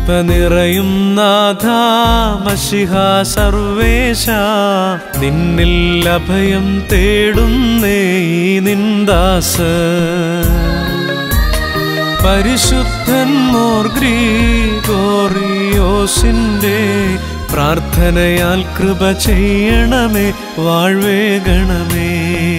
നിറയും നാഥ മഷിഹ സർവേശ നിന്നിൽ അഭയം തേടുന്നേ ഈ നിന്ദാസ പരിശുദ്ധൻ മോർ ഗ്രീഗോറിയോസിന്റെ പ്രാർത്ഥനയാൽ കൃപ ചെയ്യണമേ വാഴ്വേഗണമേ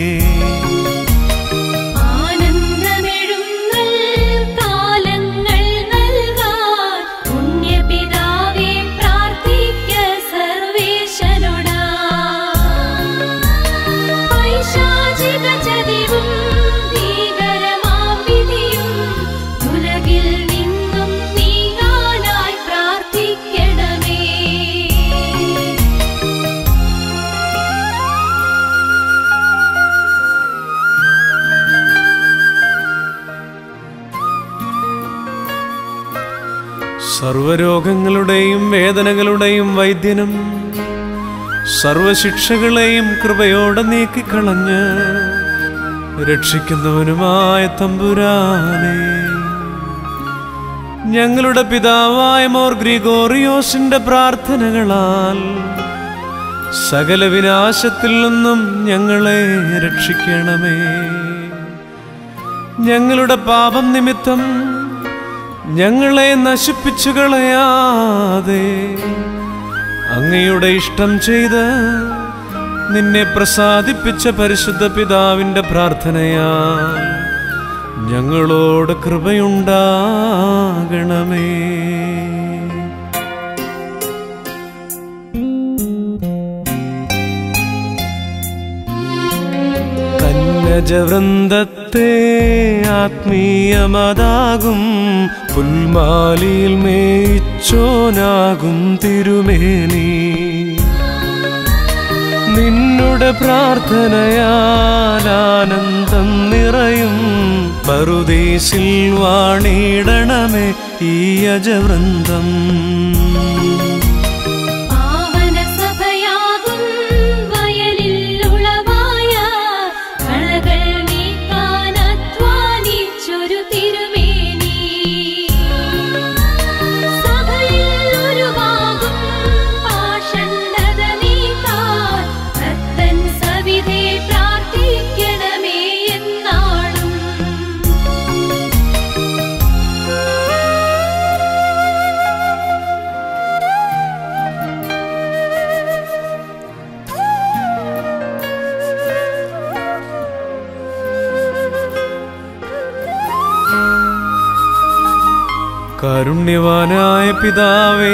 ആനന്ദമെഴുന്നൽ കാലങ്ങൾ നൽകാൻ പുണ്യപിതാവേ പ്രാർത്ഥിക്ക സർവേശനോടാ പൈശാചിക ചതിവും ഭീകരമാം വിധിയും ഉലകിൽ നിന്നും നീങ്ങാനായി പ്രാർത്ഥിക്കണമേ സർവരോഗങ്ങളുടെയും വേദനകളുടെയും വൈദ്യനും സർവശിക്ഷകളെയും കൃപയോടെ നീക്കിക്കളഞ്ഞ് രക്ഷിക്കുന്നവനുമായ തമ്പുരാനെ ഞങ്ങളുടെ പിതാവായ മോർ ഗ്രിഗോറിയോസിന്റെ പ്രാർത്ഥനകളാൽ സകല വിനാശത്തിൽ നിന്നും ഞങ്ങളെ രക്ഷിക്കണമേ ഞങ്ങളുടെ പാപം നിമിത്തം ഞങ്ങളെ നശിപ്പിച്ചു കളയാതെ അങ്ങയുടെ ഇഷ്ടം ചെയ്ത് നിന്നെ പ്രസാദിപ്പിച്ച പരിശുദ്ധ പിതാവിന്റെ പ്രാർത്ഥനയാൽ ഞങ്ങളോട് കൃപയുണ്ടാകണമേ കന്യജവൃന്ദത്തെ ആത്മീയമതാകും പുൽമാലിയിൽ മേയിച്ചോനാകും തിരുമേനി നിന്നുടെ പ്രാർത്ഥനയാൽ ആനന്ദം നിറയും പറുദീസിൽ വാണിടണമേ ഈ അജവൃന്ദം പാവനസഭയാകും വയലിൽ ഉളവായ കളകൾ നീക്കാൻ അധ്വാനിച്ചൊരു തിരുമേനി സഭയിൽ ഉരുവാകും പാഷണ്ഡത നീക്കാൻ ഭക്തൻ സവിധേ പ്രാർത്ഥിക്കണമേ എന്നാളും കാരുണ്യവാനായ പിതാവേ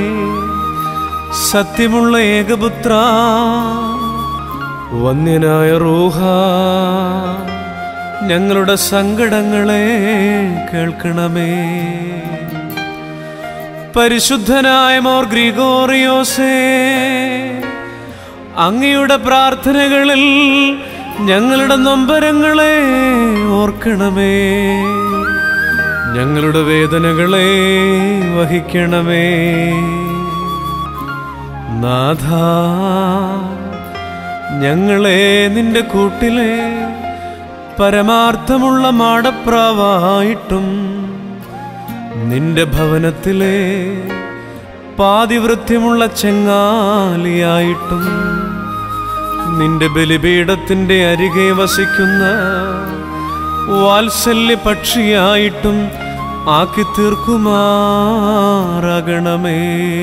സത്യമുള്ള ഏകപുത്ര വന്യനായ റൂഹ ഞങ്ങളുടെ സങ്കടങ്ങളെ കേൾക്കണമേ പരിശുദ്ധനായ മോർ ഗ്രിഗോറിയോസേ അങ്ങയുടെ പ്രാർത്ഥനകളിൽ ഞങ്ങളുടെ നൊമ്പരങ്ങളെ ഓർക്കണമേ ഞങ്ങളുടെ വേദനകളെ വഹിക്കണമേ നാഥ ഞങ്ങളെ നിന്റെ കൂട്ടിലെ പരമാർത്ഥമുള്ള മാടപ്രാവായിട്ടും നിന്റെ ഭവനത്തിലെ പാതിവൃത്യമുള്ള ചെങ്ങാലിയായിട്ടും നിന്റെ ബലിപീഠത്തിന്റെ അരികെ വസിക്കുന്ന വാത്സല്യ പക്ഷിയായിട്ടും ആക്കി തീർക്കുമാറാകണമേ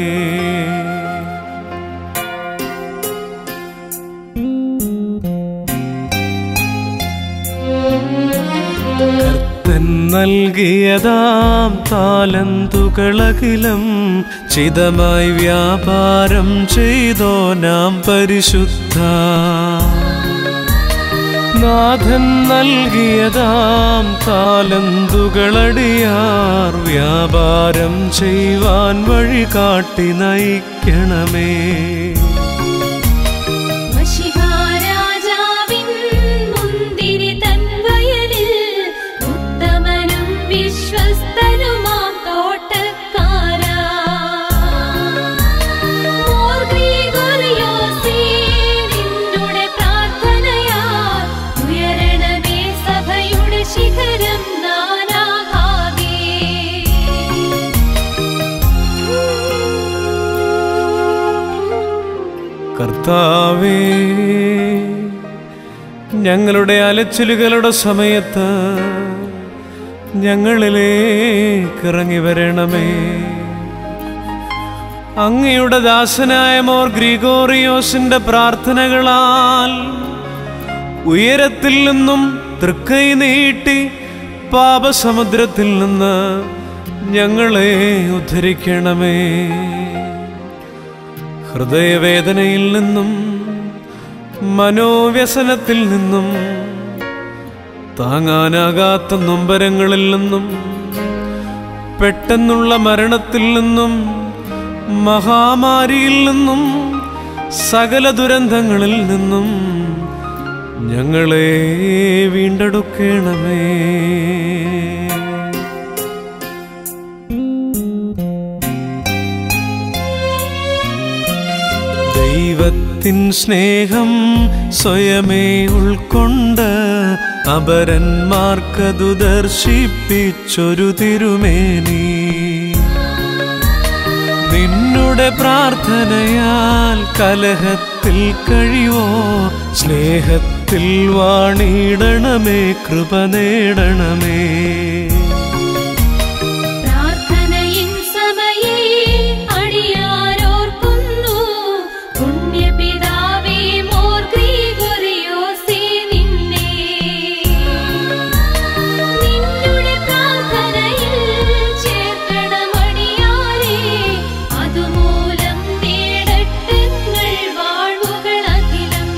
കർത്തൻ നൽകിയതാം താലന്തുകളകിലും ചിതമായി വ്യാപാരം ചെയ്തോ നാം പരിശുദ്ധ നാഥൻ നൽകിയതാം താലന്തുകളടിയാർ വ്യാപാരം ചെയ്യുവാൻ വഴി കാട്ടി നയിക്കണമേ വശിഹാരാജാവിൻ മുന്തിരി തൻ വയലിൽ ഉത്തമനും വിശ്വസ്തനുമാം തോട്ടക്കാരാ മോർ ഗ്രിഗോറിയോസേ, നിന്നുടെ പ്രാർത്ഥനയാൽ ഉയരണമേ സഭയുടെ ശിഖരം നാനാഭാഗേ കർത്താവേ ഞങ്ങളുടെ അലച്ചിലുകളുടെ സമയത്ത് ഞങ്ങളിലേക്ക് ഇറങ്ങി വരണമേ അങ്ങയുടെ ദാസനായ മോർ ഗ്രിഗോറിയോസിന്റെ പ്രാർത്ഥനകളാൽ ഉയരത്തിൽ നിന്നും തൃക്കൈ നീട്ടി പാപസമുദ്രത്തിൽ നിന്ന് ഞങ്ങളെ ഉദ്ധരിക്കണമേ ഹൃദയവേദനയിൽ നിന്നും മനോവ്യസനത്തിൽ നിന്നും താങ്ങാനാകാത്ത നൊമ്പരങ്ങളിൽ നിന്നും പെട്ടെന്നുള്ള മരണത്തിൽ നിന്നും മഹാമാരിയിൽ നിന്നും സകല ദുരന്തങ്ങളിൽ നിന്നും ഞങ്ങളെ വീണ്ടെടുക്കണമേ ദൈവത്തിൻ സ്നേഹം സ്വയമേ ഉൾക്കൊണ്ട് അപരന്മാർക്കതു ദർശിപ്പിച്ചൊരു തിരുമേനി നിന്നുടെ പ്രാർത്ഥനയാൽ കലഹത്തിൽ കഴിവോ സ്നേഹത്തിൽ വാണിടണമേ കൃപ നേടണമേ പ്രാർത്ഥനയിൻ സമയേ അടിയാരോർക്കുന്നു പുണ്യപിതാവേ മോർ ഗ്രിഗോറിയോസേ നിന്നെ നിന്നുടെ പ്രാർത്ഥനയിൽ ചേർക്കണമടിയാരേ അതുമൂലം നേടട്ടെങ്ങൾ വാഴ്വുകളഖിലം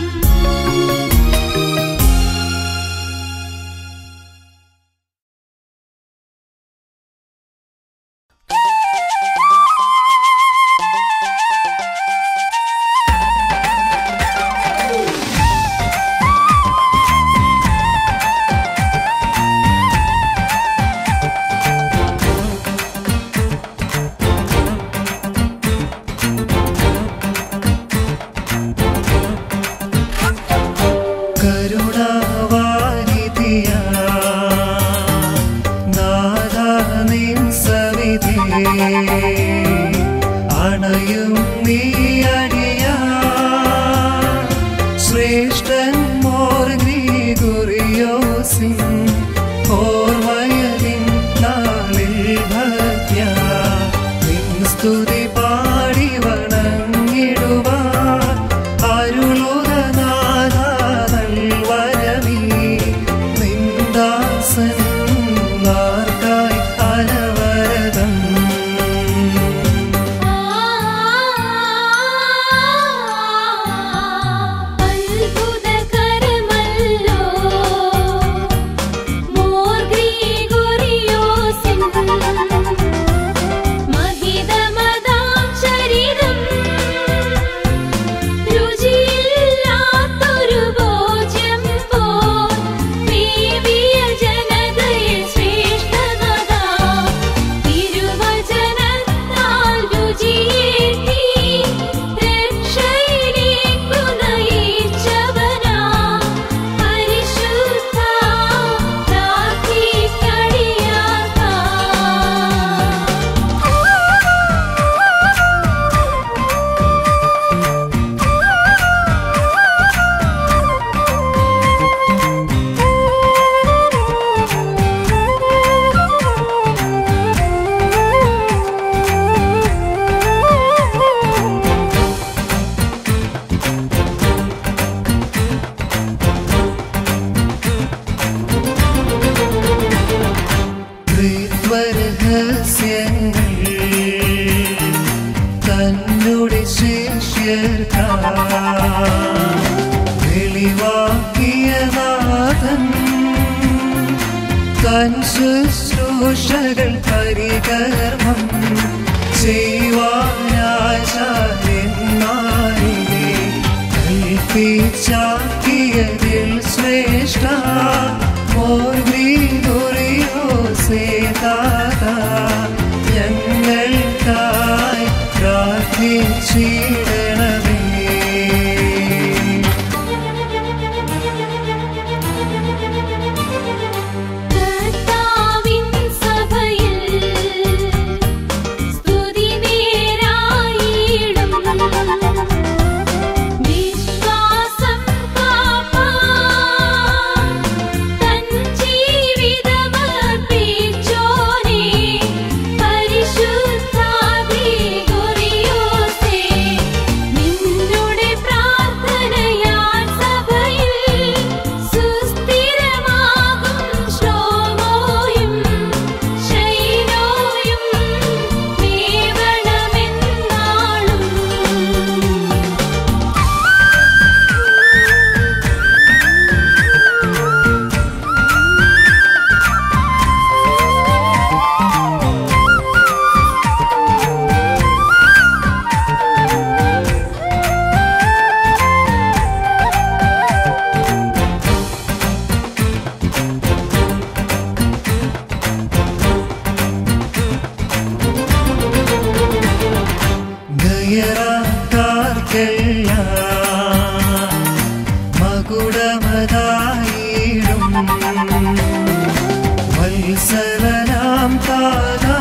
കരുണാവാരിധിയ നാഥ നിൻ സവിധി അണയും നീ അടിയ ശ്രേഷ്ഠൻ മോർ ഗ്രിഗോറിയോസിൻ ഓർവയലിൻ നാളിൽ ഭക്യ നിൻ സ്തുതി പാടി വണങ്ങിടുവാൻ അരുളുകനാഥാതൽ വരവി നിന്ദാസൻ നാർക്കായി അനവരതം അത്ഭുതകരമല്ലോ മോർ ഗ്രിഗോറിയോസിൻ മഹിതമതാം ചരിതം രുചിയില്ലാത്തൊരു ഭോജ്യം പോൽ മേവിയ ജനതയിൽ ശ്രേഷ്ഠനതാ തിരുവചനത്താൽ രുചിയേറ്റി രക്ഷയിലേക്കു നയിച്ചവനാ പരിശുദ്ധ രഹസ്യങ്ങൾ തന്നുടെ ശിഷ്യർക്കാ വെളിവാക്കിയ നാഥൻ തൻ ശുശ്രൂഷകൾ പരികർമ്മം ചെയ്യുവാനാചാര്യന്മാരെ കൽപ്പിച്ചാക്കിയതിൽ ശ്രേഷ്ഠ ഞങ്ങൾക്കായി പ്രാർത്ഥിച്ചിടണമേ കർത്താവിൻ സഭയിൽ സ്തുതി നേരായിടും താതാ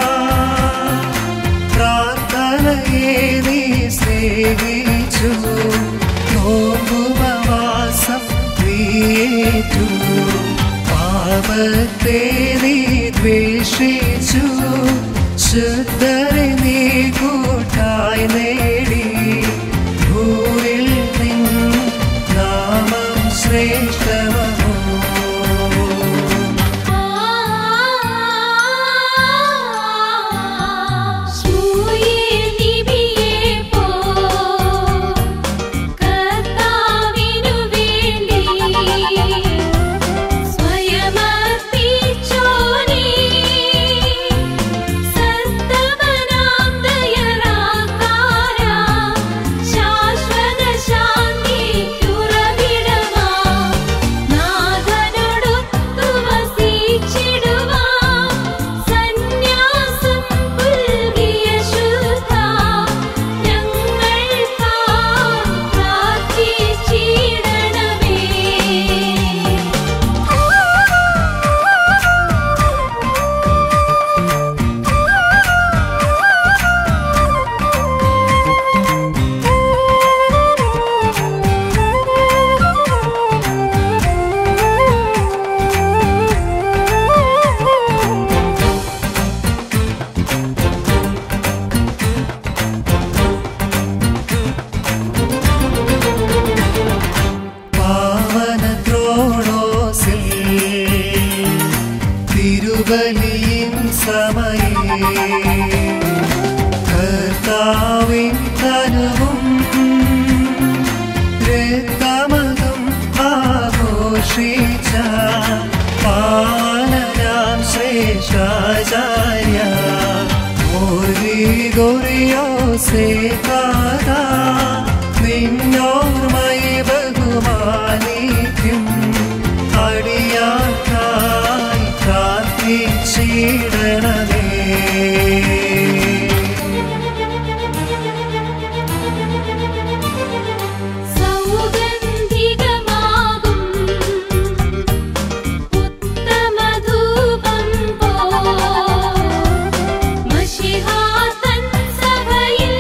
പ്രാർത്ഥനയെ നീ സ്നേഹിച്ചു നോമ്പുപവാസം നീയേറ്റു പാപത്തെ നീ ദ്വേഷിച്ചു ശുദ്ധരെ നീ കൂട്ടായി നേടി ഭൂവിൽ നിൻ നാമം ശ്രേഷ്ഠമോ ശൂയേ നിബിയേ പോ കർത്താവിനു വേണ്ടി സ്വയമർപ്പിച്ചോനീ സത്തമനാം ദയറാക്കാരാ ശാശ്വത ശാന്തിക്കുറവിടമാ നാഥനോടൊത്തു വസിച്ചിടുവാൻ സന്യാസം പുൽകിയ ശുദ്ധ ഞങ്ങൾക്കായി പ്രാർത്ഥിച്ചിടണമേ പാവനത്രോണോസിൽ തിരുബലിയിൻ സമയേ കർത്താവിൻ തനുവും രക്തമതും ആഘോഷിച്ച പാലനാം ശ്രേഷ്ഠാചാര്യ ഗോറിയോസേ കാതാ നിന്നോർമ്മയെ ബഹുമാനിക്കും അടിയാക്കായി പ്രാർത്ഥിച്ചിടണമേ സൗഗന്ധികമാകും ഉത്തമധൂപം പോ മഷിഹാതൻ സഭയിൽ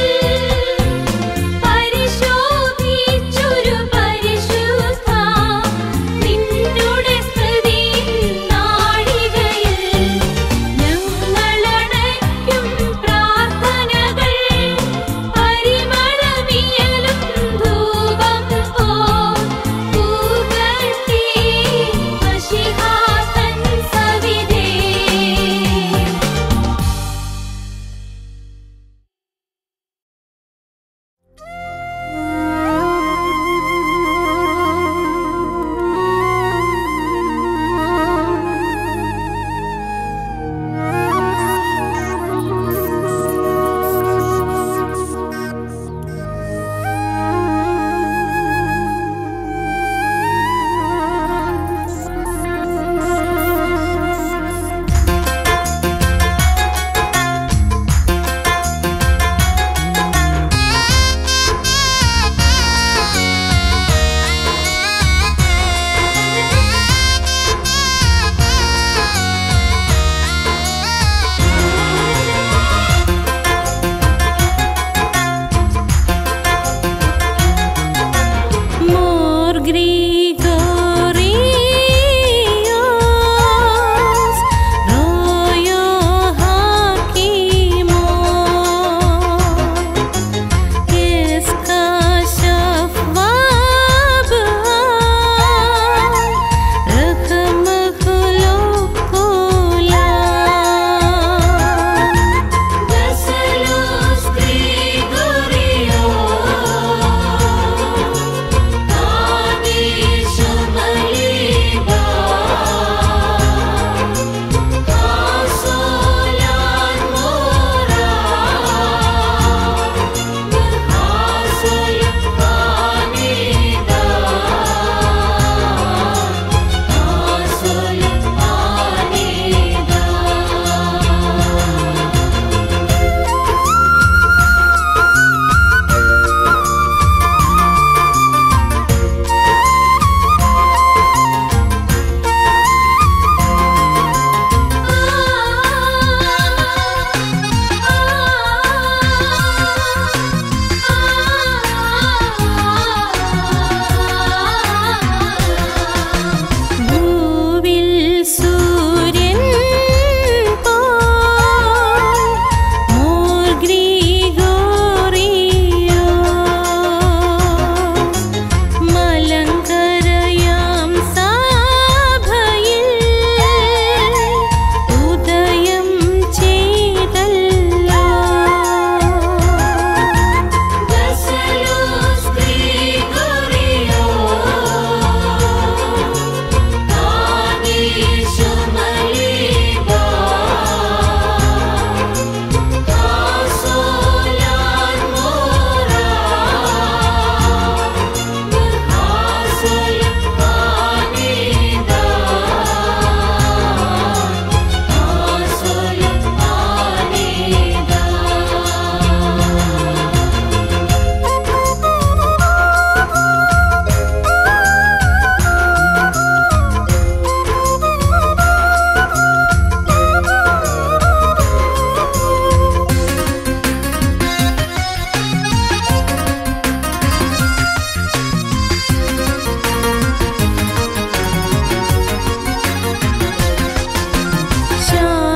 പരിശോധിച്ചൊരു പരിശുദ്ധ നിന്നുടെ സ്തുതി നാഴികയിൽ ഞങ്ങളടയ്ക്കും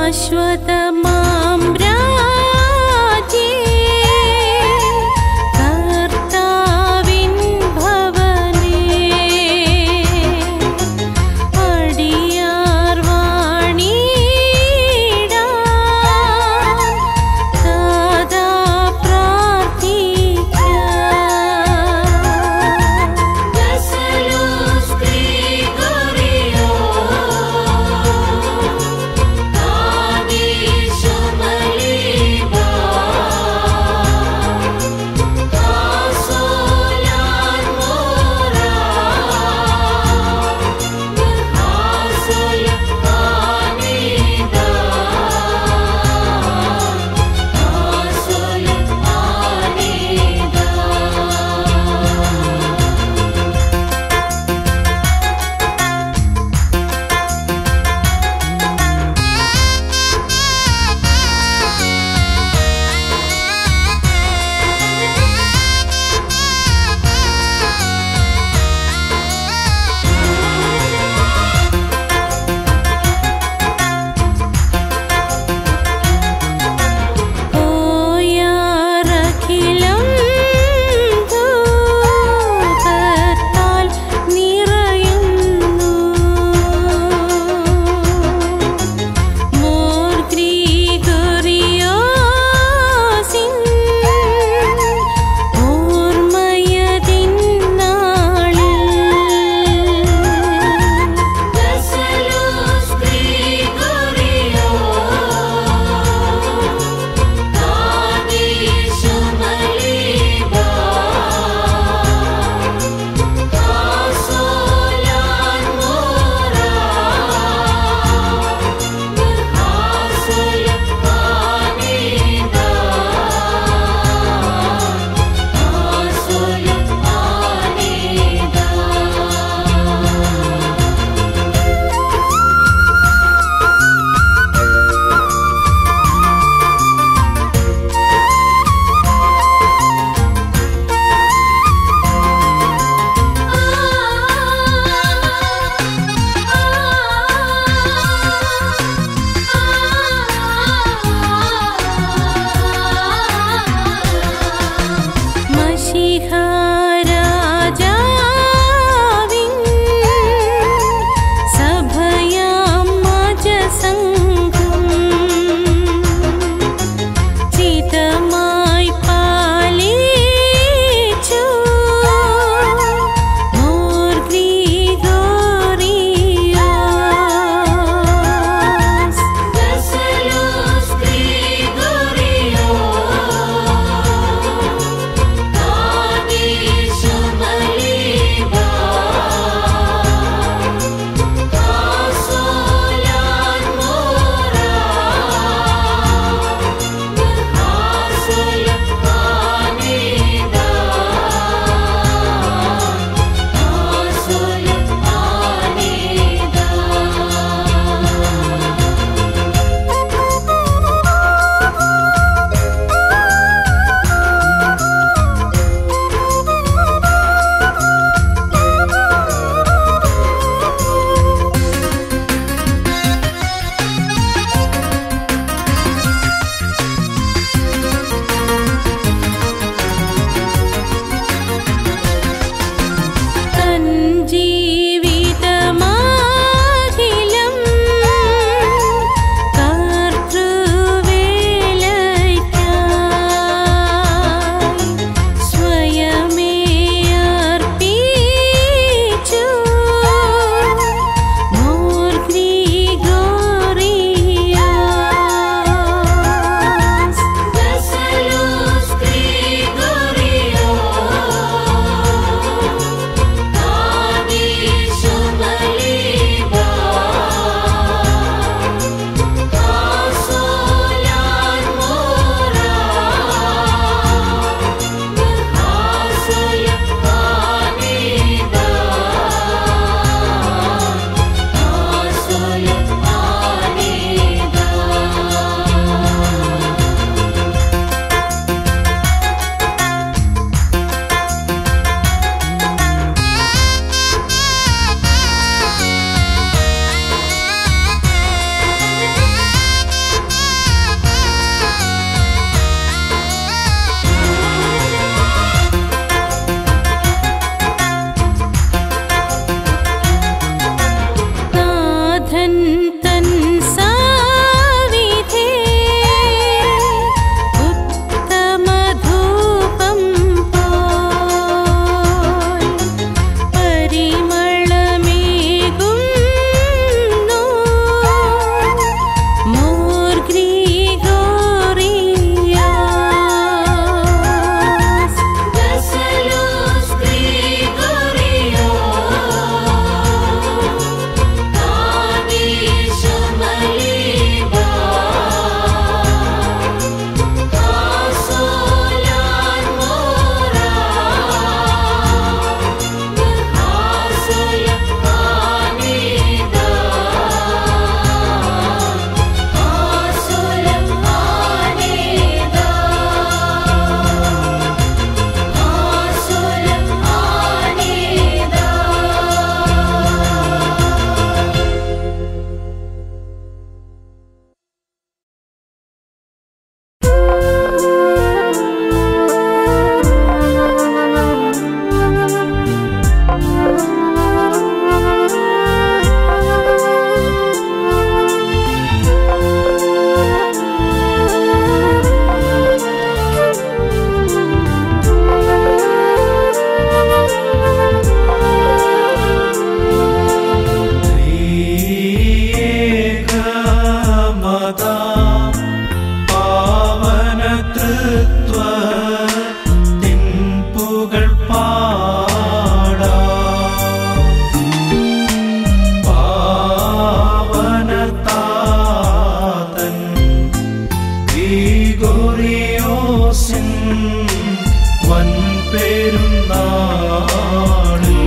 ശാശ്വതമാം രാജ്യേ കർത്താവിൻ ഭവനേ അടിയാർ വാണിടാൻ സദാ പ്രാർത്ഥിക്കാം Gasalus Gregorio Adisho പുകൾ പാടാ പാവനതാതൻ ഗ്രിഗോറിയോസിൻ വൻപെരുന്നാളിൽ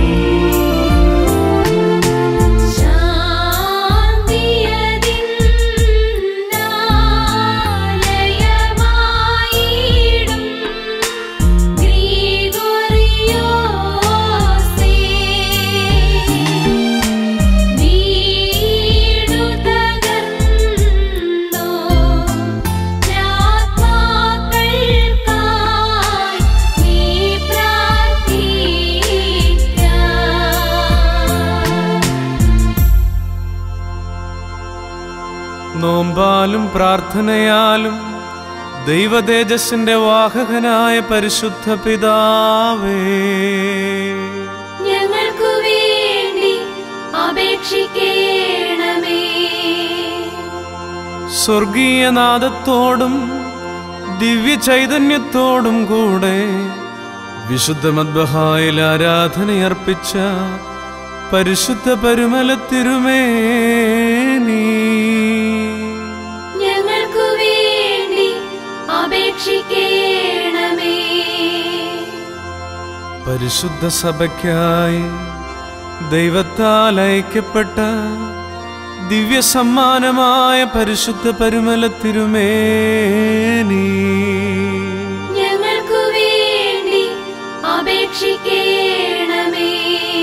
ശാന്തിയതിന്നാലയമായിടും ഗ്രിഗോറിയോസേ. വീണു തകർന്നോ ആത്മാക്കൾക്കായി നീ പ്രാർത്ഥിക്ക നോമ്പാലും പ്രാർത്ഥനയാലും ദൈവതേജസ്സിന്റെ വാഹകനായ പരിശുദ്ധ പിതാവേ ഞങ്ങൾക്കു വേണ്ടി അപേക്ഷിക്കേണമേ സ്വർഗീയ നാദത്തോടും ദിവ്യ ചൈതന്യത്തോടും കൂടെ വിശുദ്ധ മദ്ബഹായിൽ ആരാധനയർപ്പിച്ച പരിശുദ്ധ പരുമല തിരുമേനീ ഞങ്ങൾക്കു വേണ്ടി അപേക്ഷിക്കേണമേ പരിശുദ്ധ സഭയ്ക്കായി ദൈവത്താൽ അയക്കപ്പെട്ട ദിവ്യ സമ്മാനമായ പരിശുദ്ധ പരുമല തിരുമേനീ ഞങ്ങൾക്കു വേണ്ടി അപേക്ഷിക്കേണമേ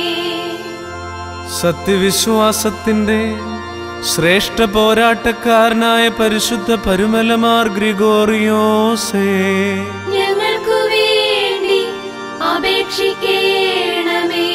സത്യവിശ്വാസത്തിന്റെ ശ്രേഷ്ഠ പോരാട്ടക്കാരനായ പരിശുദ്ധ പരുമലമാർ ഗ്രിഗോറിയോസേ ഞങ്ങൾക്കു വേണ്ടി അപേക്ഷിക്കേണമേ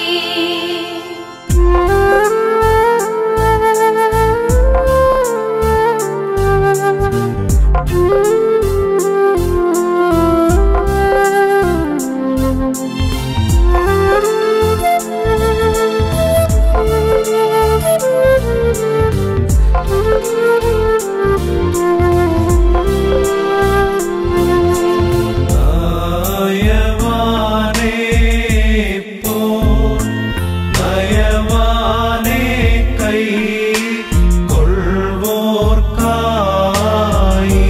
നയവാനേ പോൽ നയവാനേ കൈ കൊൾവോർക്കായി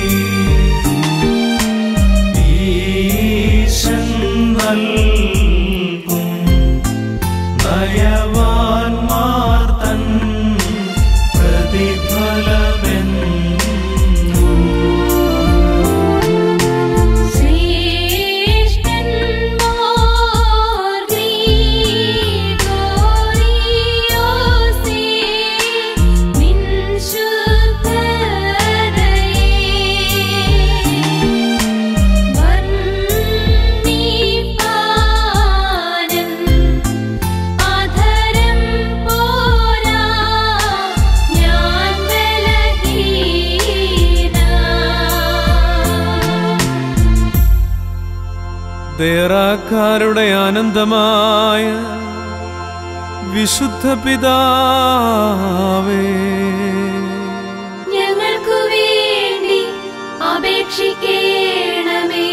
ഈശൻ നൽകും നയവാൻമാർ തൻ പ്രതിഫലമെന്നും ശ്രേഷ്ഠന്മാർ ഗ്രിഗോറിയോസേ, നിൻ ശുദ്ധതയെ വർണ്ണിപ്പാനും അധരം പോരാ ഞാൻ ബലഹീന ദേറാക്കാരുടെ ആനന്ദമായ വിശുദ്ധ പിതാവേ ഞങ്ങൾക്കു വേണ്ടി അപേക്ഷിക്കേണമേ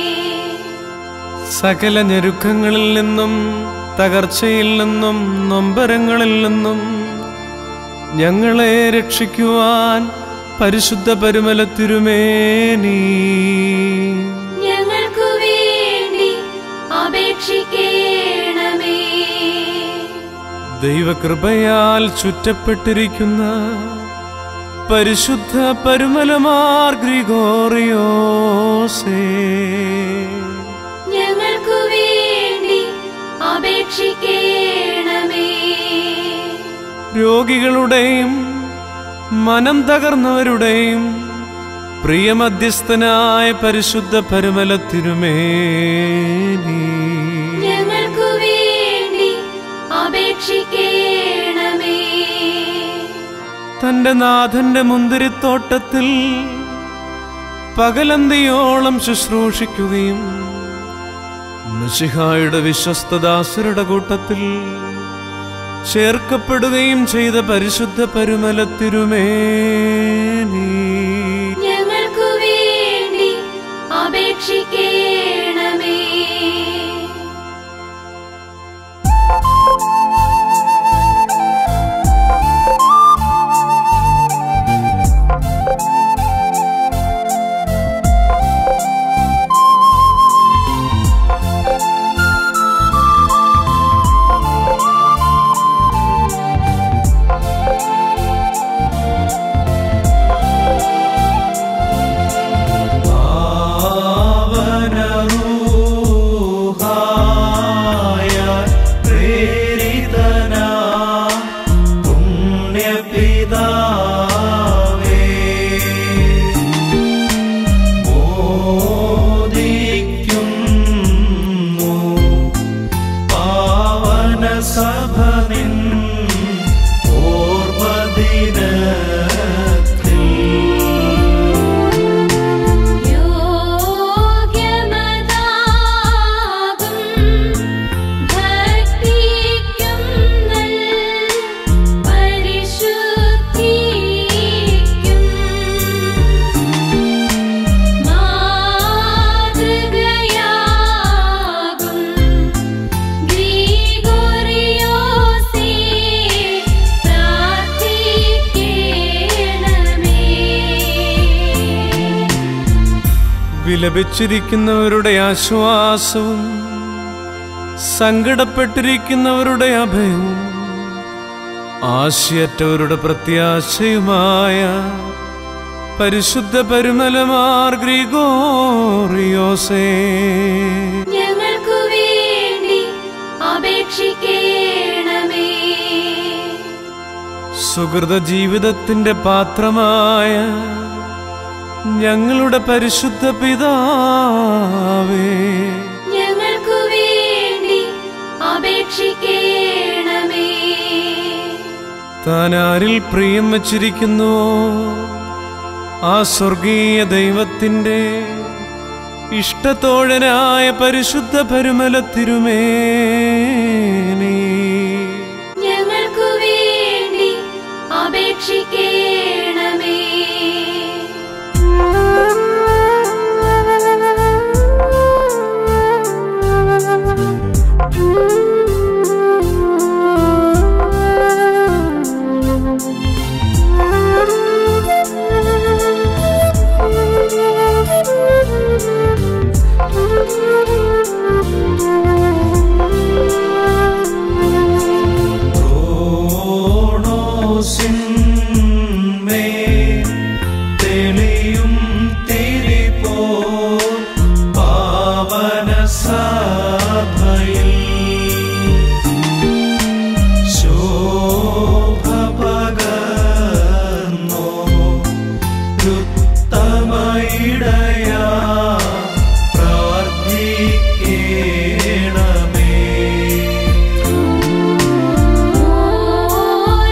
സകല ഞെരുക്കങ്ങളിൽ നിന്നും തകർച്ചയിൽ നിന്നും നൊമ്പരങ്ങളിൽ നിന്നും ഞങ്ങളെ രക്ഷിക്കുവാൻ പരിശുദ്ധ പരുമല തിരുമേനീ ഞങ്ങൾക്കു വേണ്ടി അപേക്ഷിക്കേണമേ ദൈവകൃപയാൽ ചുറ്റപ്പെട്ടിരിക്കുന്ന പരിശുദ്ധ പരുമലമാർ ഗ്രിഗോറിയോസേ ഞങ്ങൾക്കു വേണ്ടി അപേക്ഷിക്കേണമേ രോഗികളുടെയും മനം തകർന്നവരുടെയും പ്രിയമധ്യസ്ഥനായ പരിശുദ്ധ പരുമല തിരുമേനി ഞങ്ങൾക്കു വേണ്ടി അപേക്ഷിക്കേണമേ തന്റെ നാഥന്റെ മുന്തിരിത്തോട്ടത്തിൽ പകലന്തിയോളം ശുശ്രൂഷിക്കുകയും മിശിഹായുടെ വിശ്വസ്തദാസരുടെ കൂട്ടത്തിൽ ചേർക്കപ്പെടുകയും ചെയ്ത പരിശുദ്ധ പരുമല തിരുമേനി ഞങ്ങൾക്കു വേണ്ടി വിലപിച്ചിരിക്കുന്നവരുടെ ആശ്വാസവും സങ്കടപ്പെട്ടിരിക്കുന്നവരുടെ അഭയവും ആശയറ്റവരുടെ പ്രത്യാശയുമായ പരിശുദ്ധ പരുമലമാർ ഗ്രിഗോറിയോസേ ഞങ്ങൾക്കു വേണ്ടി അപേക്ഷിക്കണമേ സുഹൃത ജീവിതത്തിന്റെ പാത്രമായ ഞങ്ങളുടെ പരിശുദ്ധ പിതാവേ ഞങ്ങൾക്കു വേണ്ടി അപേക്ഷിക്കണമേ താൻ ആരിൽ പ്രിയം വച്ചിരിക്കുന്നുവോ ആ സ്വർഗീയ ദൈവത്തിൻ്റെ ഇഷ്ടത്തോഴനായ പരിശുദ്ധ പരുമല തിരുമേനി ഞങ്ങൾക്കു വേണ്ടി അപേക്ഷിക്കണമേ ോസിന്മേൽ തെളിയും തിരിപ്പോ പാവന സഭയിൽ ശോഭ പകർന്നോ ഉത്തമയിടയാ പ്രാർത്ഥിക്കണമേ ഓ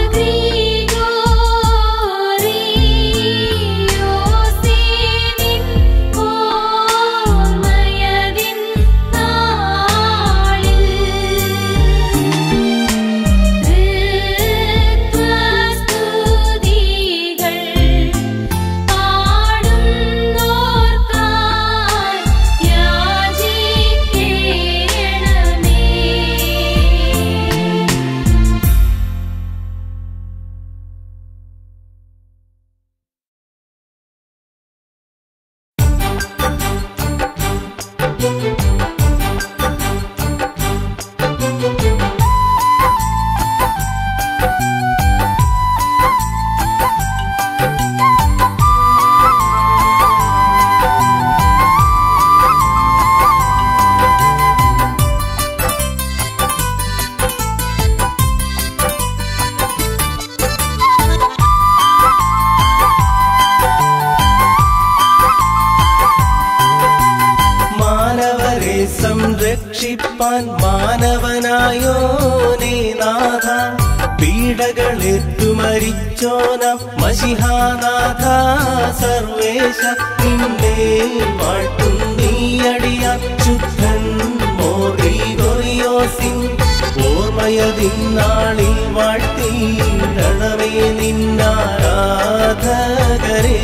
ഗ്രിഗോറിയോസിനിൻ ഓർമ്മയതിൻ നാളിൽ ഋത്വസ്തുതികൾ പാടുന്നോർക്കായി യാചിക്കണമേ മാനവരെ സംരക്ഷിപ്പാൻ മാനവനായോനേ നാഥ പീഡകളേറ്റു മരിച്ചോനം മഷിഹാനാഥ സർവേശ നിന്നെ വാഴ്ത്തും നീയടിയാൻ ശുദ്ധൻ മോറിയോസിൻ ഓർമ്മയതിന്നാളിൽ വാഴ്ത്തിയിടണമേ നിന്നാരാധകരേ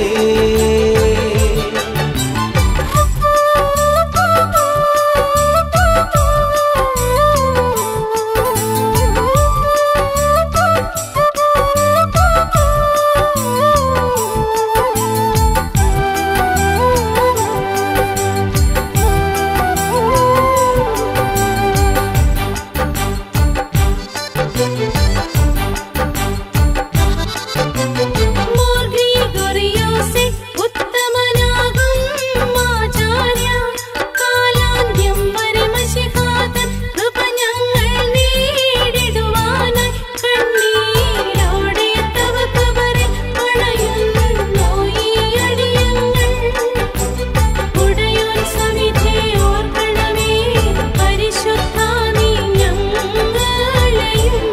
മോർ ഗ്രിഗോറിയോസേ ഉത്തമനാകും ആചാര്യ കാലാന്ത്യം വരെ മഷിഹാതൻ കൃപ ഞങ്ങൾ നേടിടുവാനായി കണ്ണീരോടെ തവ കബറിൽ അണയുന്നു ഈ അടിയങ്ങൾ ഉടയോൻ സവിധേ ഓർക്കണമേ പരിശുദ്ധ നീ ഞങ്ങളെയും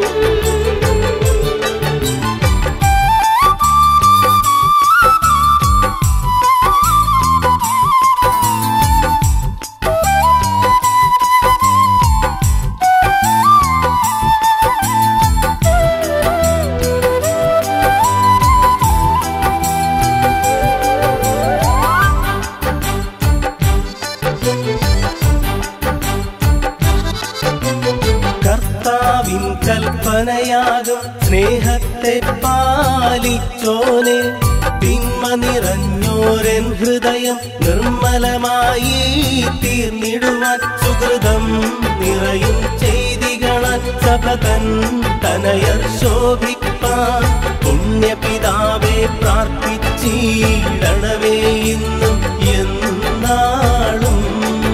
കർത്താവിൻ കൽപ്പനയാകും സ്നേഹത്തെ പാലിച്ചോനെ തിന്മ നിറഞ്ഞോ ഓരൻ ഹൃദയം നിർമ്മലമായി തീർന്നിടുവാൻ സുഹൃതം നിറയും ചെയ്തികളാൽ സഭതൻ തനയർ ശോഭിപ്പാൻ പുണ്യപിതാവെ പ്രാർത്ഥിച്ചിടണവേ ഇന്നും എന്നാളും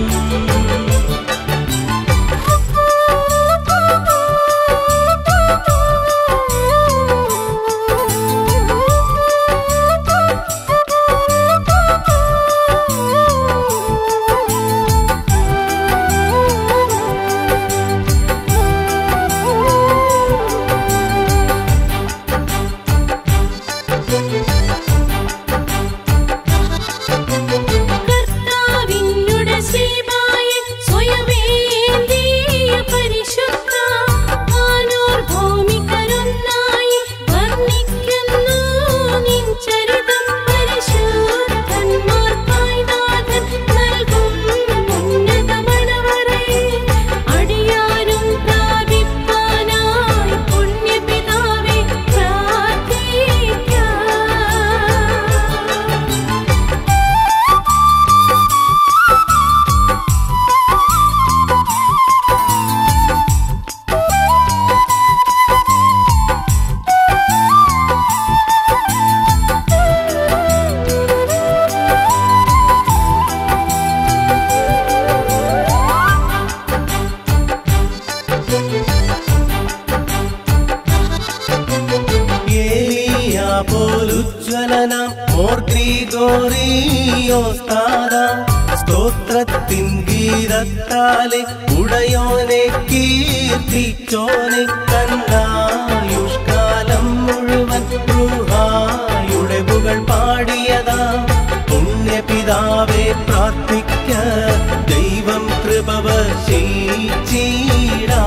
കർത്താവിന്നുടെ സേവായെ സ്വയമേന്തിയ പരിശുദ്ധ ആനോർ ഭൂമിക്കരുന്നായി വർണ്ണിക്കുന്നു നിൻ ചരിതം പരിശുദ്ധന്മാർക്കായി നാഥൻ നൽകും ഉന്നതമണവരെ അടിയാരും പ്രാപിപ്പാനായി പുണ്യപിതാവെ പ്രാർത്ഥിക്കാം ഏലിയാ പോലുജ്വലനാം ഓർ ഗ്രീഗോറിയോസ്താദാം സ്തോത്രത്തിൻ ഗീതത്താലെ ഉടയോനെ കീർത്തിച്ചോനെ കണ്ണായുഷ്കാലം മുഴുവൻ ൃഹായുടെ പുകൾ പാടിയതാ പുണ്യപിതാവെ പ്രാർത്ഥിക്ക ദൈവം കൃപവശീച്ചീടാ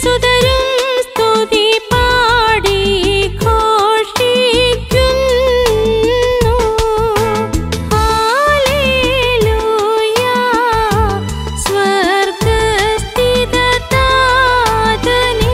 സുതരും സ്തുതി പാടി ഘോഷിക്കുന്നു ഹല്ലേലൂയ സ്വർഗ്ഗസ്ഥിത താതനേ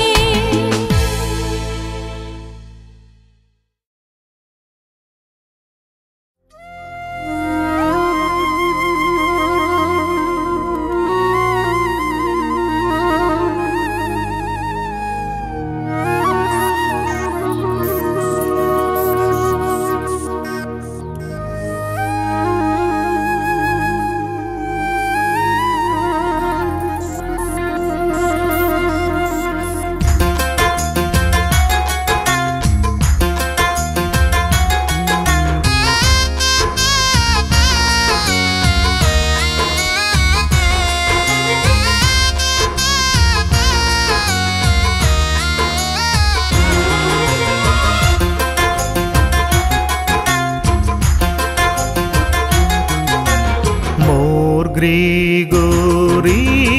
More Grigorios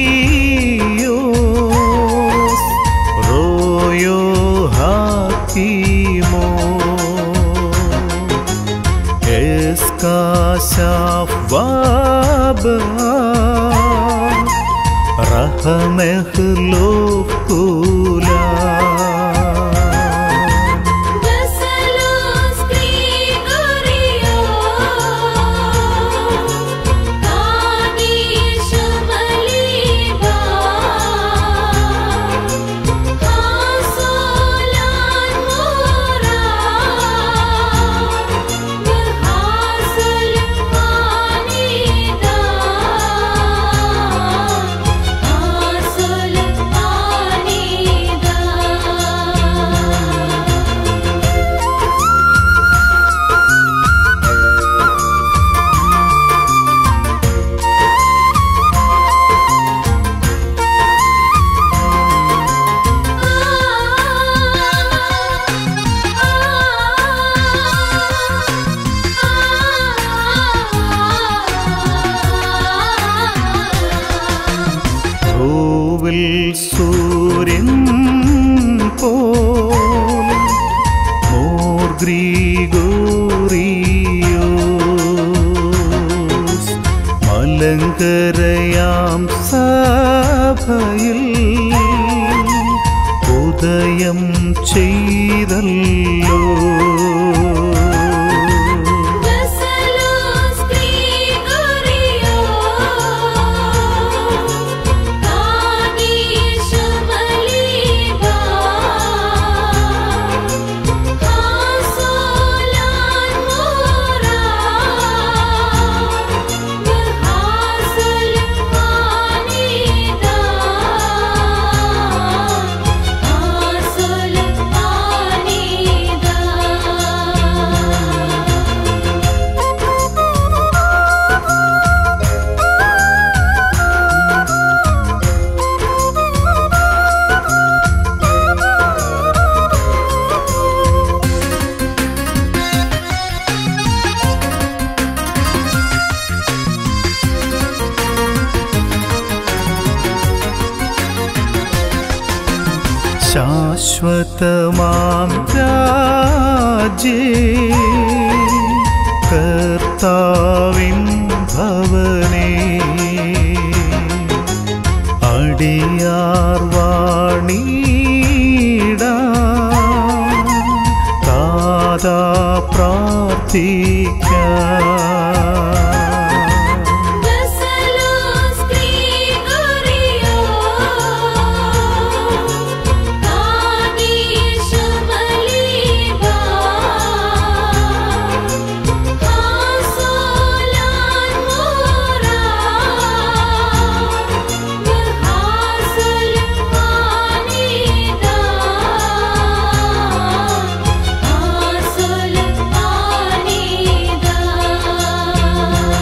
Royo Hakimo Eskashaf Vaba Rahameh Lokula Veselos Grigorios, Tagishu Maliba, Hasolan Mora, Berhasil Manida, Hasil Manida. ഭൂവിൽ സൂര്യൻ പോൽ മോർ ഗ്രീഗോറിയോസ് മലങ്കരയാം സഭയിൽ ഉദയം ചെയ്തല്ലോ Veselos Grigorios, Tagishu Maliba, Hasolan Mora, Berhasil Manida, Hasil Manida. ശാശ്വതമാം രാജേ കർത്താവിൻ ഭവനേ അടിയാർ വാണീടാ കാതാ പ്രാർത്ഥിക്കാം Veselos Grigorios, Tagishu Maliba, Hasolan Mora, Berhasil Manida, Hasil Manida.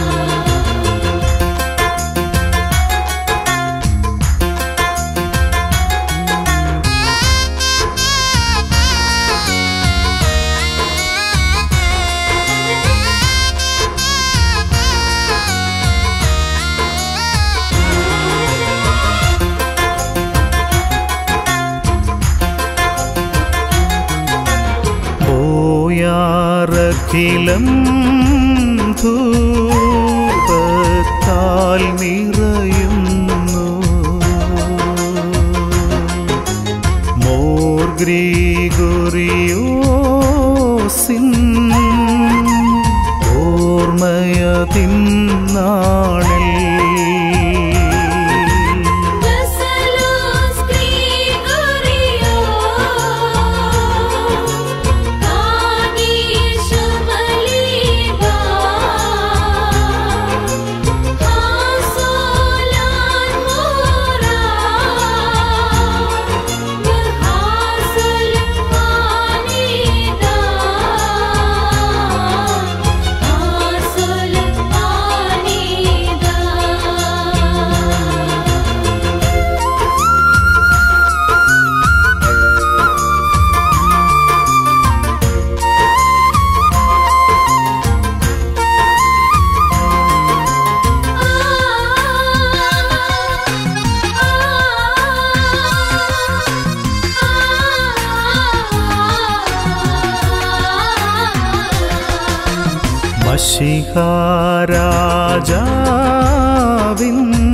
അഖിലം ധൂപത്താൽ നിറയുന്നു മോർ ഗ്രീഗോറിയോസിൻ ഓർമ്മയതിന്നാളിൽ Basalos Gregorio Tagishu Maliba Hasolan Mora Berhasil Anida Hasil Anida മഷിഹാരാജാവിൻ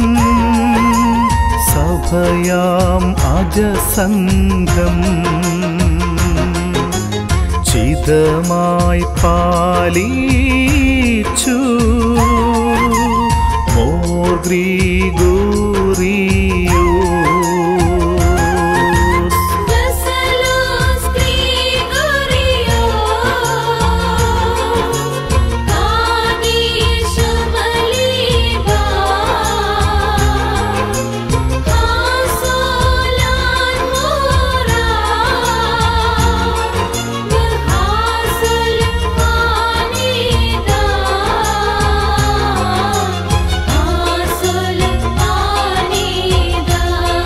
സഭയാം അജസംഘം ചിതമായി പാലിച്ചു Mor Gregorios Basalos Gregorio Tagishu Maliba Hasolan Mora Berhasil Anida Hasil Anida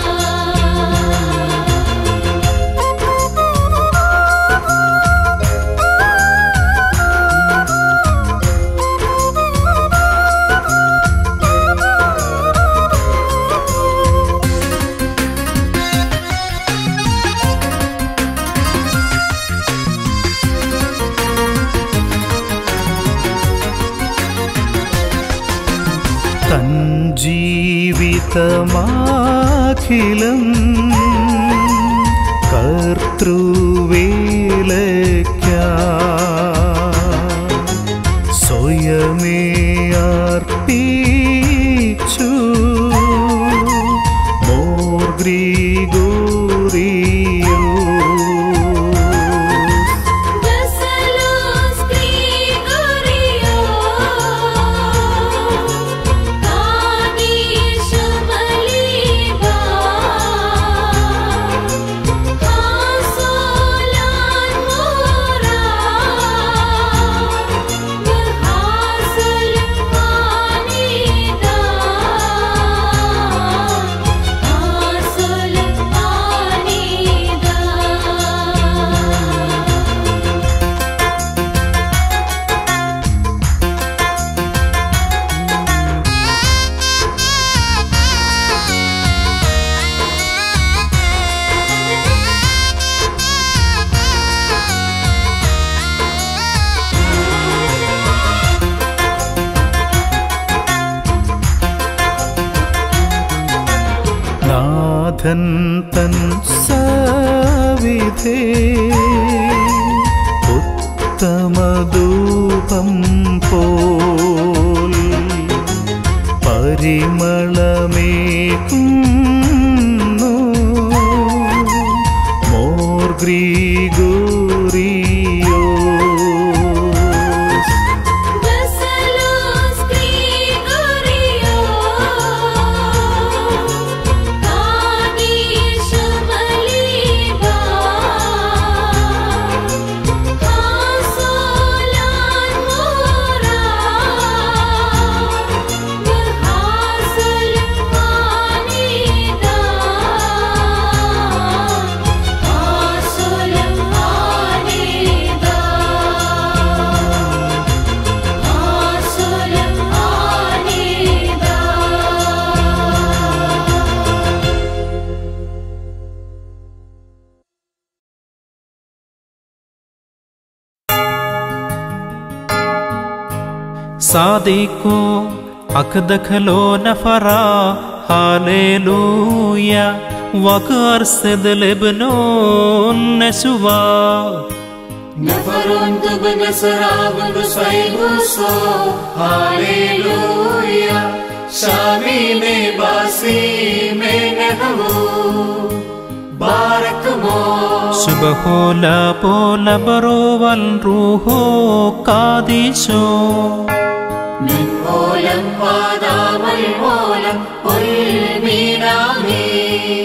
തൻ ജീവിതമാഖിലം കർത്തൃവേലയ്ക്ക സ്വയമേ അർപ്പിച്ചു Mor Gregorios Basalos Gregorio Tagishu Maliba Hasolan Mora Berhasil Anida Hasil Anida നാഥൻ തൻ സവിധേ ഉത്തമധൂപം പോൽ പരിമളമേകുന്നു Mor Gregorios Basalos Gregorio Tagishu Maliba Hasolan Mora Berhasil Anida Hasil സാദിക്കോ അഖദഖലോ നഫറ ഹാലേലൂയ വകർസദ ലബ്നോ നസുവാ نفر تبن سراب نسيبوسو هاليلويا شامي میں باسی میں نہو بارک مو സുബഹോല പോല ബറോവൽ റൂഹോ കാദിശോ من മൂലം പാദാമൽ മൂലം ഉൽമീനാമേ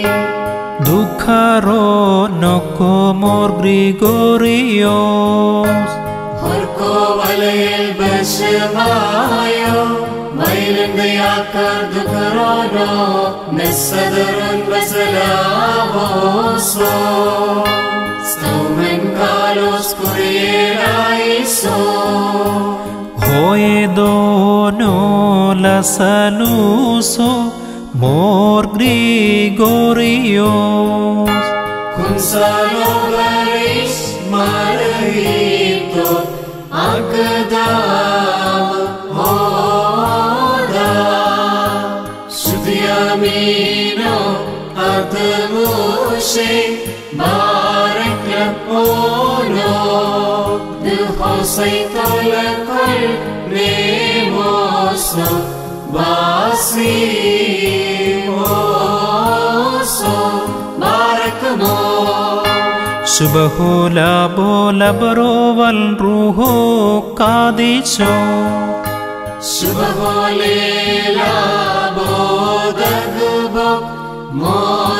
ദുഃഖറോ നൊക്കോ മോർ ഗ്രിഗോറിയോസ് ഹർക്കോ വലയിൽ ബശമായോ വൈലന്തയാക്കാർ ദുഃഖറോനോ നിസ്സദറുൻ ബസലാവോസോ സ്തോമൻ കാലോസ് കുറിയേലായിസോ Hoedono la saluso mor Grigorios കുംസാലോ ഗരീഷ് മാരഹീത്തോ അകദാമ ഹോദാ ശുദ്ധിയാമീനോ അതമോഷെ ബാരക് ലപ്പോനോ ദുഹോസൈത്തോ ലക്കൽ നേമോസോ ബാസിമോസോ ബാരകമോ സുബഹോല ബോല ബറോവൽ റൂഹോ കാദിശോ Subholela Mor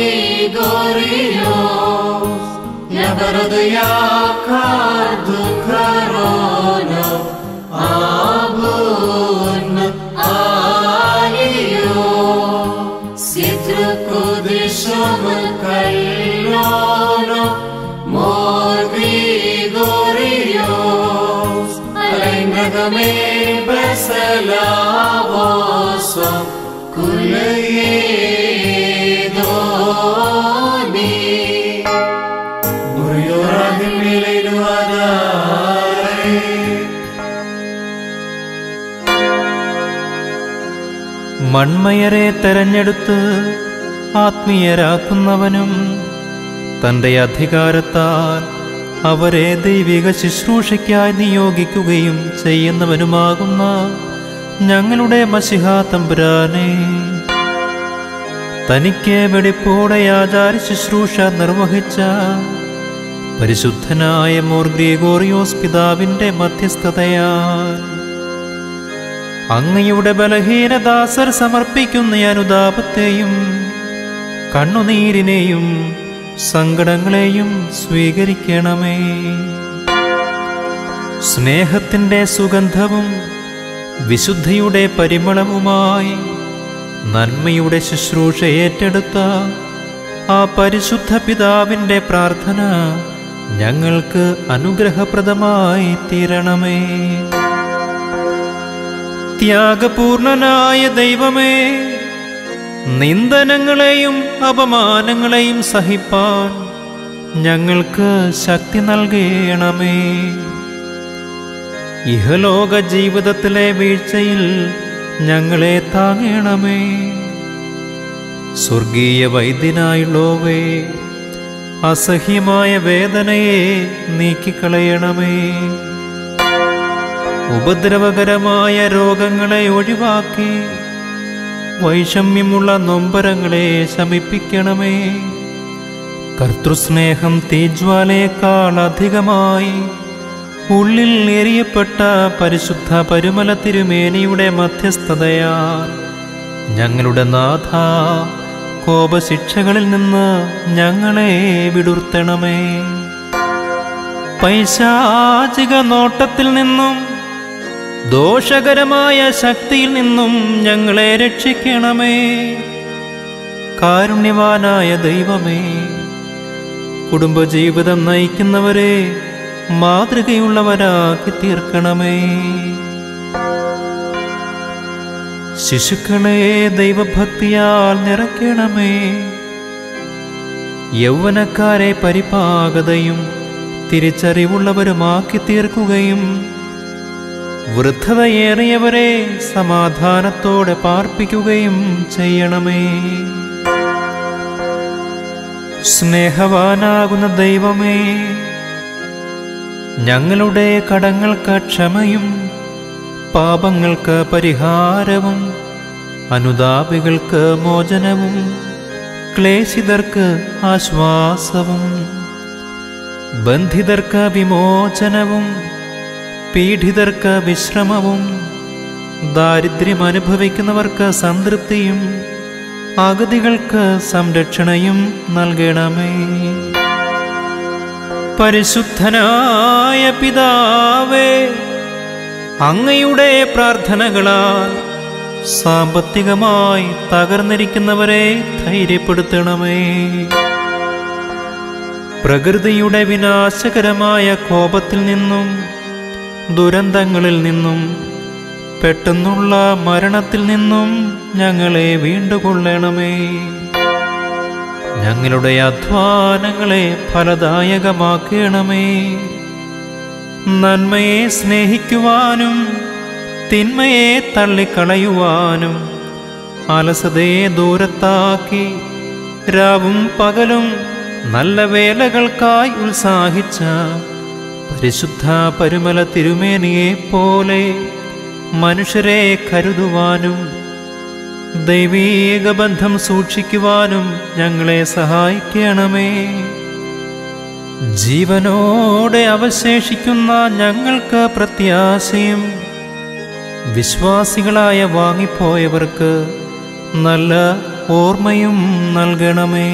Grigorios Yabaradayakar Dukharono Abun Aliyo Sitru Kudisham Kallono Mor Grigorios Alainagame Basalavoso Kulayedoni Muryoradim Mileilu Adare മൺമയരെ തെരഞ്ഞെടുത്ത് ആത്മീയരാക്കുന്നവനും തൻ്റെ അധികാരത്താൽ അവരെ ദൈവിക ശുശ്രൂഷയ്ക്കായി നിയോഗിക്കുകയും ചെയ്യുന്നവനുമാകുന്ന ഞങ്ങളുടെ മഷിഹാ തമ്പുരാനെ തനിക്ക് വെടിപ്പോടെ ആചാര ശുശ്രൂഷ നിർവഹിച്ച പരിശുദ്ധനായ മോർ ഗ്രിഗോറിയോസ് പിതാവിൻ്റെ മധ്യസ്ഥതയാൽ അങ്ങയുടെ ബലഹീനദാസർ സമർപ്പിക്കുന്ന അനുതാപത്തെയും കണ്ണുനീരിനെയും സങ്കടങ്ങളെയും സ്വീകരിക്കണമേ സ്നേഹത്തിൻ്റെ സുഗന്ധവും വിശുദ്ധിയുടെ പരിമളവുമായി നന്മയുടെ ശുശ്രൂഷ ഏറ്റെടുത്ത ആ പരിശുദ്ധ പിതാവിൻ്റെ പ്രാർത്ഥന ഞങ്ങൾക്ക് അനുഗ്രഹപ്രദമായി തീരണമേ ത്യാഗപൂർണനായ ദൈവമേ നിന്ദനങ്ങളെയും അപമാനങ്ങളെയും സഹിപ്പാൻ ഞങ്ങൾക്ക് ശക്തി നൽകണമേ ഇഹലോക ജീവിതത്തിലെ വീഴ്ചയിൽ ഞങ്ങളെ താങ്ങണമേ സ്വർഗീയ വൈദ്യനായുള്ളോവേ അസഹ്യമായ വേദനയെ നീക്കിക്കളയണമേ ഉപദ്രവകരമായ രോഗങ്ങളെ ഒഴിവാക്കി വൈഷമ്യമുള്ള നൊമ്പരങ്ങളെ ശമിപ്പിക്കണമേ കർത്തൃസ്നേഹം തീജ്വാലയേക്കാൾ അധികമായി ഉള്ളിൽ എറിയപ്പെട്ട പരിശുദ്ധ പരിമല തിരുമേനിയുടെ മധ്യസ്ഥതയാൽ ഞങ്ങളുടെ നാഥ കോപശിക്ഷകളിൽ നിന്ന് ഞങ്ങളെ വിടുർത്തണമേ പൈശാചിക നോട്ടത്തിൽ നിന്നും ദോഷകരമായ ശക്തിയിൽ നിന്നും ഞങ്ങളെ രക്ഷിക്കണമേ കാരുണ്യവാനായ ദൈവമേ കുടുംബജീവിതം നയിക്കുന്നവരെ മാതൃകയുള്ളവരാക്കി തീർക്കണമേ ശിശുക്കളെ ദൈവഭക്തിയാൽ നിറയ്ക്കണമേ യൗവനക്കാരെ പരിപാകതയും തിരിച്ചറിവുള്ളവരുമാക്കി തീർക്കുകയും വൃദ്ധതയേറിയവരെ സമാധാനത്തോടെ പാർപ്പിക്കുകയും ചെയ്യണമേ സ്നേഹവാനാകുന്ന ദൈവമേ ഞങ്ങളുടെ കടങ്ങൾക്ക് ക്ഷമയും പാപങ്ങൾക്ക് പരിഹാരവും അനുതാപികൾക്ക് മോചനവും ക്ലേശിതർക്ക് ആശ്വാസവും ബന്ധിതർക്ക് വിമോചനവും പീഡിതർക്ക് വിശ്രമവും ദാരിദ്ര്യം അനുഭവിക്കുന്നവർക്ക് സംതൃപ്തിയും അഗതികൾക്ക് സംരക്ഷണയും നൽകണമേ പരിശുദ്ധനായ പിതാവേ അങ്ങയുടെ പ്രാർത്ഥനകളാൽ സാമ്പത്തികമായി തകർന്നിരിക്കുന്നവരെ ധൈര്യപ്പെടുത്തണമേ പ്രകൃതിയുടെ വിനാശകരമായ കോപത്തിൽ നിന്നും ദുരന്തങ്ങളിൽ നിന്നും പെട്ടെന്നുള്ള മരണത്തിൽ നിന്നും ഞങ്ങളെ വീണ്ടുകൊള്ളണമേ ഞങ്ങളുടെ അധ്വാനങ്ങളെ ഫലദായകമാക്കണമേ നന്മയെ സ്നേഹിക്കുവാനും തിന്മയെ തള്ളിക്കളയുവാനും അലസതയെ ദൂരത്താക്കി രാവും പകലും നല്ല വേലകൾക്കായി ഉത്സാഹിച്ച പരിശുദ്ധ പരുമല തിരുമേനിയെ പോലെ മനുഷ്യരെ കരുതുവാനും ദൈവീക ബന്ധം സൂക്ഷിക്കുവാനും ഞങ്ങളെ സഹായിക്കണമേ ജീവനോടെ അവശേഷിക്കുന്ന ഞങ്ങൾക്ക് പ്രത്യാശയും വിശ്വാസികളായ വാങ്ങിപ്പോയവർക്ക് നല്ല ഓർമ്മയും നൽകണമേ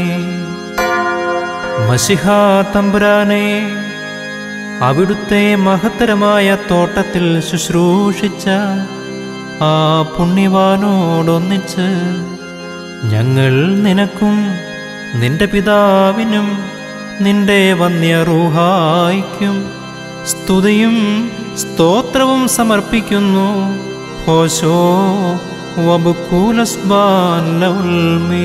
മഷിഹാ തമ്പുരാനെ അവിടുത്തെ മഹത്തരമായ തോട്ടത്തിൽ ശുശ്രൂഷിച്ച ആ പുണ്യവാനോടൊന്നിച്ച് ഞങ്ങൾ നിനക്കും നിന്റെ പിതാവിനും നിന്റെ വന്യറൂഹായിക്കും സ്തുതിയും സ്തോത്രവും സമർപ്പിക്കുന്നു ഹോശോ വബുക്കൂലസ്ബാൻ ലൗൽമീ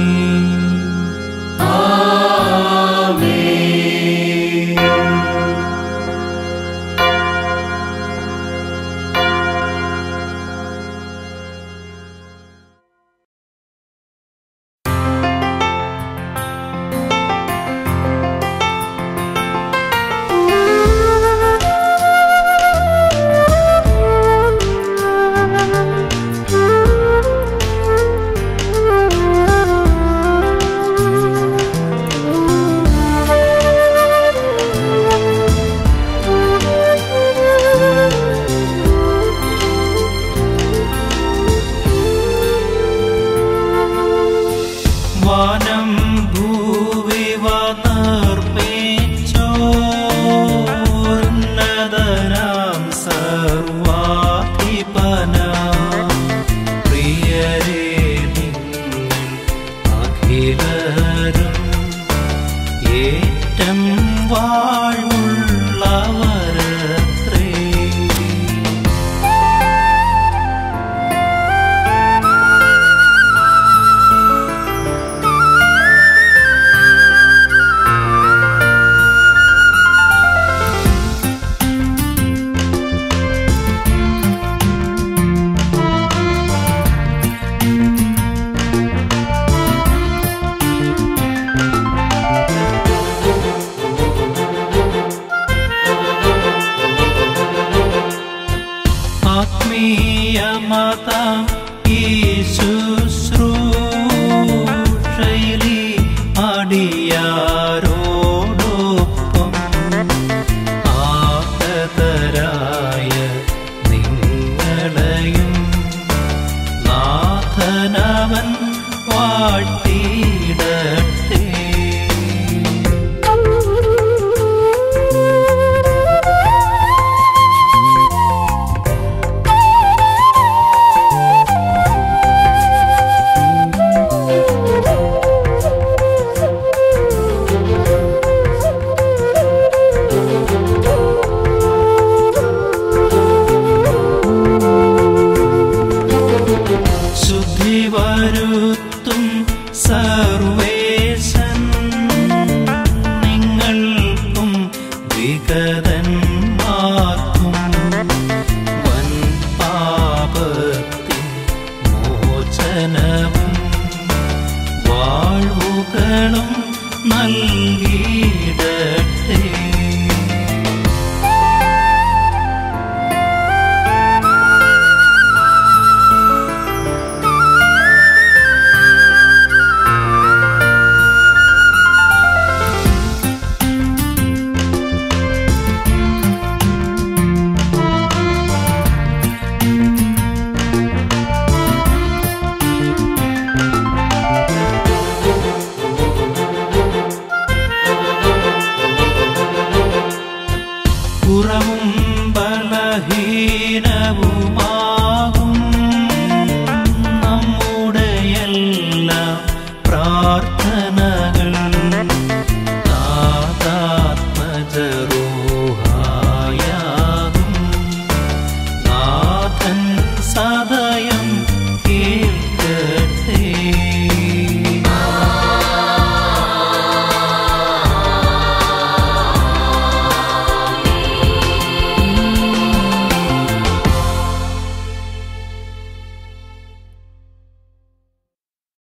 വാനം ഭൂവി വന്നർപ്പിച്ചോന്നതനാം സർവാധിപനാം പ്രിയരേ നിങ്ങൾ അഖിലരും ഏറ്റം വാഴുള്ളവരത്രേ ആത്മീയമതാം ഈ ശുശ്രൂഷയിലി അടിയാരോടൊപ്പം ആഹതരായ നിങ്ങളെയും നാഥനവൻ വാഴ്ത്തിയിടട്ടെ Thank you. നൽകിയിടട്ടെ കുറവും ബലഹീനവുമാകും നമ്മുടെ എല്ലാ പ്രാർത്ഥനകൾ